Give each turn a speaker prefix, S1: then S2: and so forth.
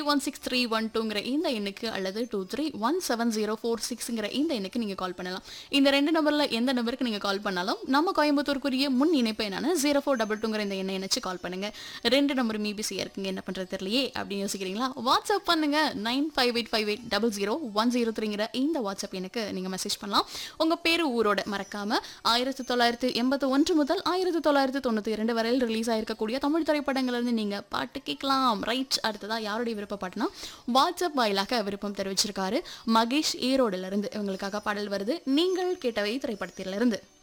S1: one six three one டூங்கிற இந்த எண்ணுக்கு அல்லது two three one seven zero four சிக்ஸ்ங்கிற இந்த எண்ணுக்கு நீங்கள் கால் பண்ணலாம் இந்த ரெண்டு நம்பரில் எந்த நம்பருக்கு நீங்கள் கால் பண்ணாலும் நம்ம கோயம்புத்தூருக்குரிய முன் இணைப்பு என்னன்னா ஜீரோ ஃபோர் டபுள் டூங்கிற இந்த எண்ணை இணைச்சு கால் பண்ணுங்க ரெண்டு நம்பர் மீபிசியாக இருக்குங்க என்ன பண்ணுறது தெரியலையே அப்படின்னு யோசிக்கிறீங்களா வாட்ஸ்அப் பண்ணுங்க nine five eight five eight double zero one zero த்ரீங்கிற இந்த வாட்ஸ்அப் எனக்கு நீங்கள் மெசேஜ் பண்ணலாம் உங்கள் பேர் ஊரோட மறக்காம ஆயிரத்தி தொள்ளாயிரத்தி எண்பத்தி ஒன்று முதல் ஆயிரத்தி தொள்ளாயிரத்தி தொண்ணூற்றி இரண்டு வரையில் ரிலீஸ் ஆயிருக்கக்கூடிய தமிழ் திரைப்படங்கள்ல இருந்து நீங்கள் பாட்டு கேட்கலாம் ரைட் அடுத்ததா யாருடைய விருப்ப பாட்டுனா வாட்ஸ்அப் வாயிலாக விருப்பம் தெரிவிச்சிருக்காரு மகேஷ் ஈரோடுல இருந்து இவங்களுக்காக பாடல் வருது நீங்கள் கேட்டவை திரைப்படத்திலிருந்து